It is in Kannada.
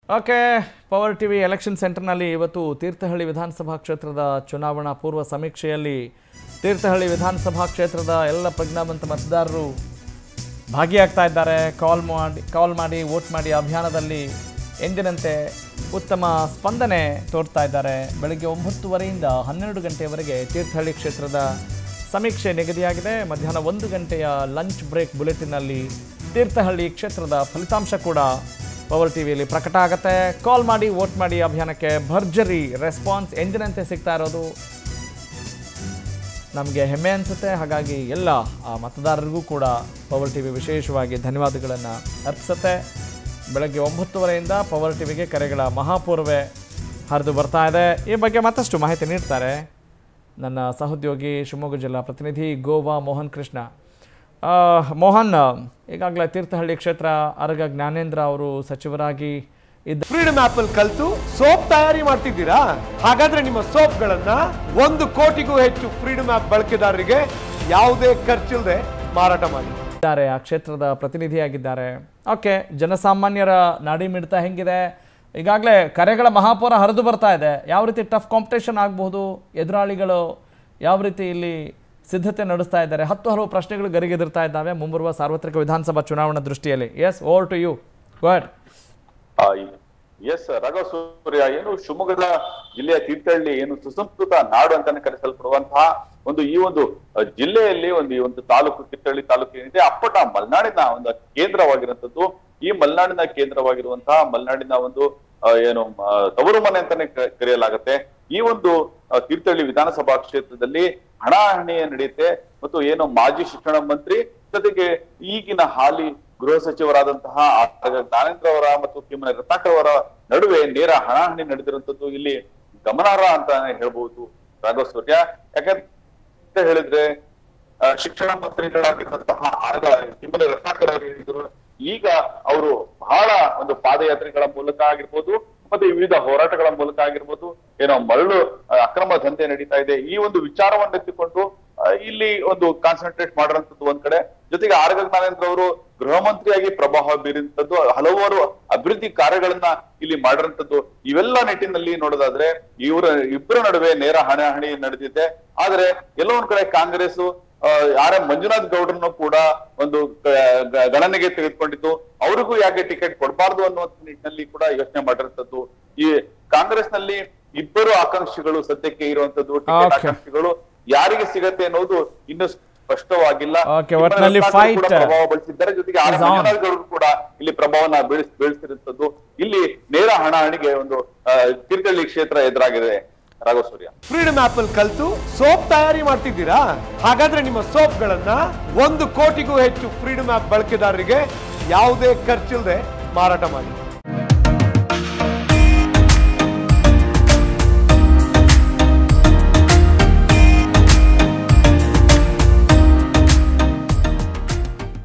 ಓಕೆ ಪವರ್ ಟಿವಿ ಎಲೆಕ್ಷನ್ ಸೆಂಟರ್ನಲ್ಲಿ ಇವತ್ತು ತೀರ್ಥಹಳ್ಳಿ ವಿಧಾನಸಭಾ ಕ್ಷೇತ್ರದ ಚುನಾವಣಾ ಪೂರ್ವ ಸಮೀಕ್ಷೆಯಲ್ಲಿ ತೀರ್ಥಹಳ್ಳಿ ವಿಧಾನಸಭಾ ಕ್ಷೇತ್ರದ ಎಲ್ಲ ಪ್ರಜ್ಞಾವಂತ ಮತದಾರರು ಭಾಗಿಯಾಗ್ತಾ ಇದ್ದಾರೆ ಕಾಲ್ ಮಾಡಿ ಕಾಲ್ ಮಾಡಿ ವೋಟ್ ಮಾಡಿ ಅಭಿಯಾನದಲ್ಲಿ ಎಂದಿನಂತೆ ಉತ್ತಮ ಸ್ಪಂದನೆ ತೋರ್ತಾ ಇದ್ದಾರೆ ಬೆಳಗ್ಗೆ ಒಂಬತ್ತುವರೆಯಿಂದ ಹನ್ನೆರಡು ಗಂಟೆಯವರೆಗೆ ತೀರ್ಥಹಳ್ಳಿ ಕ್ಷೇತ್ರದ ಸಮೀಕ್ಷೆ ನಿಗದಿಯಾಗಿದೆ ಮಧ್ಯಾಹ್ನ ಒಂದು ಗಂಟೆಯ ಲಂಚ್ ಬ್ರೇಕ್ ಬುಲೆಟಿನ್ನಲ್ಲಿ ತೀರ್ಥಹಳ್ಳಿ ಕ್ಷೇತ್ರದ ಫಲಿತಾಂಶ ಕೂಡ ಪವರ್ ಟಿವಿಯಲ್ಲಿ ಪ್ರಕಟ ಆಗುತ್ತೆ ಕಾಲ್ ಮಾಡಿ ವೋಟ್ ಮಾಡಿ ಅಭಿಯಾನಕ್ಕೆ ಭರ್ಜರಿ ರೆಸ್ಪಾನ್ಸ್ ಎಂದಿನಂತೆ ಸಿಗ್ತಾ ಇರೋದು ನಮಗೆ ಹೆಮ್ಮೆ ಅನಿಸುತ್ತೆ ಹಾಗಾಗಿ ಎಲ್ಲ ಆ ಮತದಾರರಿಗೂ ಕೂಡ ಪವರ್ ಟಿವಿ ವಿಶೇಷವಾಗಿ ಧನ್ಯವಾದಗಳನ್ನು ಅರ್ಪಿಸುತ್ತೆ ಬೆಳಗ್ಗೆ ಒಂಬತ್ತುವರೆಯಿಂದ ಪವರ್ ಟಿವಿಗೆ ಕರೆಗಳ ಮಹಾಪೂರ್ವೆ ಹರಿದು ಬರ್ತಾ ಇದೆ ಈ ಬಗ್ಗೆ ಮತ್ತಷ್ಟು ಮಾಹಿತಿ ನೀಡ್ತಾರೆ ನನ್ನ ಸಹೋದ್ಯೋಗಿ ಶಿವಮೊಗ್ಗ ಜಿಲ್ಲಾ ಪ್ರತಿನಿಧಿ ಗೋವಾ ಮೋಹನ್ ಕೃಷ್ಣ ಆ, ಮೋಹನ್ ಈಗಾಗಲೇ ತೀರ್ಥಹಳ್ಳಿ ಕ್ಷೇತ್ರ ಅರಗ ಜ್ಞಾನೇಂದ್ರ ಅವರು ಸಚಿವರಾಗಿ ಇದ್ದ ಫ್ರೀಡಮ್ ಆಪ್ ಅಲ್ಲಿ ಕಲ್ತು ಸೋಪ್ ತಯಾರಿ ಮಾಡ್ತಿದ್ದೀರಾ ಹಾಗಾದ್ರೆ ನಿಮ್ಮ ಸೋಪ್ಗಳನ್ನ ಒಂದು ಕೋಟಿಗೂ ಹೆಚ್ಚು ಫ್ರೀಡಮ್ ಆಪ್ ಬಳಕೆದಾರರಿಗೆ ಯಾವುದೇ ಖರ್ಚಿಲ್ಲದೆ ಮಾರಾಟ ಮಾಡಿ ಇದ್ದಾರೆ ಆ ಕ್ಷೇತ್ರದ ಪ್ರತಿನಿಧಿಯಾಗಿದ್ದಾರೆ ಓಕೆ ಜನಸಾಮಾನ್ಯರ ನಾಡಿ ಮಿಡಿತ ಹೆಂಗಿದೆ ಈಗಾಗಲೇ ಕರೆಗಳ ಮಹಾಪೌರ ಹರಿದು ಬರ್ತಾ ಇದೆ ಯಾವ ರೀತಿ ಟಫ್ ಕಾಂಪಿಟೇಷನ್ ಆಗಬಹುದು ಎದುರಾಳಿಗಳು ಯಾವ ರೀತಿ ಇಲ್ಲಿ ಸಿದ್ಧತೆ ನಡೆಸ್ತಾ ಇದ್ದಾರೆ ಹತ್ತು ಹಲವು ಪ್ರಶ್ನೆಗಳು ಗರಿಗೆದಿರ್ತಾ ಇದ್ದಾವೆ ಮುಂಬರುವ ಸಾರ್ವತ್ರಿಕ ವಿಧಾನಸಭಾ ಚುನಾವಣಾ ದೃಷ್ಟಿಯಲ್ಲಿ ಎಸ್ ಓವರ್ ಟು ಯು ಗೋಡ್ ಎಸ್ ರಾಘವ ಸೂರ್ಯ ಏನು ಶಿವಮೊಗ್ಗದ ಜಿಲ್ಲೆಯ ತೀರ್ಥಹಳ್ಳಿ ಏನು ಸುಸಂಸ್ಕೃತ ನಾಡು ಅಂತಾನೆ ಕರೆಸಲ್ಪಡುವಂತಹ ಒಂದು ಈ ಒಂದು ಅ, ಜಿಲ್ಲೆಯಲ್ಲಿ ಒಂದು ಈ ಒಂದು ತಾಲೂಕು ತೀರ್ಥಹಳ್ಳಿ ತಾಲೂಕು ಏನಿದೆ ಅಪ್ಪಟ ಮಲೆನಾಡಿನ ಒಂದು ಕೇಂದ್ರವಾಗಿರುವಂತದ್ದು ಈ ಮಲೆನಾಡಿನ ಕೇಂದ್ರವಾಗಿರುವಂತಹ ಮಲೆನಾಡಿನ ಒಂದು ಆ, ಏನು ಆ, ತವರು ಮನೆ ಅಂತಾನೆ ಕ- ಕರೆಯಲಾಗತ್ತೆ ಈ ಒಂದು ಆ, ತೀರ್ಥಹಳ್ಳಿ ವಿಧಾನಸಭಾ ಕ್ಷೇತ್ರದಲ್ಲಿ ಹಣಾಹಣಿ ನಡೆಯುತ್ತೆ ಮತ್ತು ಏನು ಮಾಜಿ ಶಿಕ್ಷಣ ಮಂತ್ರಿ ಜೊತೆಗೆ ಈಗಿನ ಹಾಲಿ ಗೃಹ ಸಚಿವರಾದಂತಹ ಆಗ ಜ್ಞಾನೇಂದ್ರ ಅವರ ಮತ್ತು ಕಿಮ್ಮನೆ ರತ್ನಾಕರ್ ಅವರ ನಡುವೆ ನೇರ ಹಣಾಹಣಿ ನಡೆದಿರುವಂತದ್ದು ಇಲ್ಲಿ ಗಮನಾರ್ಹ ಅಂತ ಹೇಳ್ಬಹುದು ರಾಘವ ಸೂರ್ಯ ಯಾಕಂತ ಹೇಳಿದ್ರೆ ಆ, ಶಿಕ್ಷಣ ಮಂತ್ರಿಗಳಾಗಿದ್ದಂತಹ ಆಗ ಕಿಮ್ಮನೆ ರತ್ನಾಕರ್ ಅವರು ಹೇಳಿದ್ರು ಈಗ ಅವರು ಬಹಳ ಒಂದು ಪಾದಯಾತ್ರೆಗಳ ಮೂಲಕ ಆಗಿರ್ಬೋದು ಮತ್ತೆ ವಿವಿಧ ಹೋರಾಟಗಳ ಮೂಲಕ ಆಗಿರ್ಬೋದು ಏನೋ ಮರಳು ಆ, ಅಕ್ರಮ ದಂಧೆ ನಡೀತಾ ಇದೆ ಈ ಒಂದು ವಿಚಾರವನ್ನು ಎತ್ತಿಕೊಂಡು ಆ, ಇಲ್ಲಿ ಒಂದು ಕಾನ್ಸಂಟ್ರೇಟ್ ಮಾಡಿರೋಂಥದ್ದು ಒಂದ್ ಕಡೆ ಜೊತೆಗೆ ಆರ್ಗ ಜ್ಞಾನೇಂದ್ರ ಅವರು ಗೃಹ ಮಂತ್ರಿಯಾಗಿ ಪ್ರಭಾವ ಬೀರಿದಂಥದ್ದು ಹಲವಾರು ಅಭಿವೃದ್ಧಿ ಕಾರ್ಯಗಳನ್ನ ಇಲ್ಲಿ ಮಾಡಿರೋಂಥದ್ದು ಇವೆಲ್ಲ ನಿಟ್ಟಿನಲ್ಲಿ ನೋಡೋದಾದ್ರೆ ಇವರ ಇಬ್ಬರ ನಡುವೆ ನೇರ ಹಣಾಹಣಿ ನಡೆದಿದೆ ಆದ್ರೆ ಎಲ್ಲೋ ಒಂದ್ ಕಡೆ ಕಾಂಗ್ರೆಸ್ ಆರ್ ಎಂ ಮಂಜುನಾಥ್ ಗೌಡ್ರನ್ನು ಕೂಡ ಒಂದು ಗ- ಗ- ಗಣನೆಗೆ ತೆಗೆದುಕೊಂಡಿದ್ದು ಅವ್ರಿಗೂ ಯಾಕೆ ಟಿಕೆಟ್ ಕೊಡಬಾರ್ದು ಅನ್ನುವಂತ ನಿಟ್ಟಿನಲ್ಲಿ ಕೂಡ ಯೋಚನೆ ಮಾಡಿರುವಂತದ್ದು ಈ ಕಾಂಗ್ರೆಸ್ ನಲ್ಲಿ ಇಬ್ಬರು ಆಕಾಂಕ್ಷಿಗಳು ಸದ್ಯಕ್ಕೆ ಇರುವಂತದ್ದು ಟಿಕೆಟ್ Okay. ಆಕಾಂಕ್ಷಿಗಳು ಯಾರಿಗೆ ಸಿಗತ್ತೆ ಅನ್ನೋದು ಇನ್ನು ಸ್ಪಷ್ಟವಾಗಿಲ್ಲ Okay, ಒಟ್ನಲ್ಲಿ ಕಿಮ್ಮನೆ ರತ್ನಾಕರ್ ಕೂಡ fight ಪ್ರಭಾವ ಬಳಸಿದ್ದಾರೆ ಜೊತೆಗೆ R M is on. Manjunath ಗೌಡ್ರು ಕೂಡ ಇಲ್ಲಿ ಪ್ರಭಾವನ ಬೀಳಿಸ್ ಬೀಳಿಸಿರುವಂತದ್ದು ಇಲ್ಲಿ ನೇರ ಹಣಾಹಣಿಗೆ ಒಂದು ಆ, ತೀರ್ಥಹಳ್ಳಿ ಕ್ಷೇತ್ರ ಎದುರಾಗಿದೆ ರಾಘವ ಸೂರ್ಯ ಫ್ರೀಡಮ್ ಆಪ್ ಅಲ್ಲಿ ಕಲ್ತು ಸೋಪ್ ತಯಾರಿ ಮಾಡ್ತಿದ್ದೀರಾ ಹಾಗಾದ್ರೆ ನಿಮ್ಮ ಸೋಪ್ಗಳನ್ನ ಒಂದು ಕೋಟಿಗೂ ಹೆಚ್ಚು ಫ್ರೀಡಮ್ ಆಪ್ ಬಳಕೆದಾರರಿಗೆ ಯಾವುದೇ ಖರ್ಚಿಲ್ಲದೆ ಮಾರಾಟ ಮಾಡಿ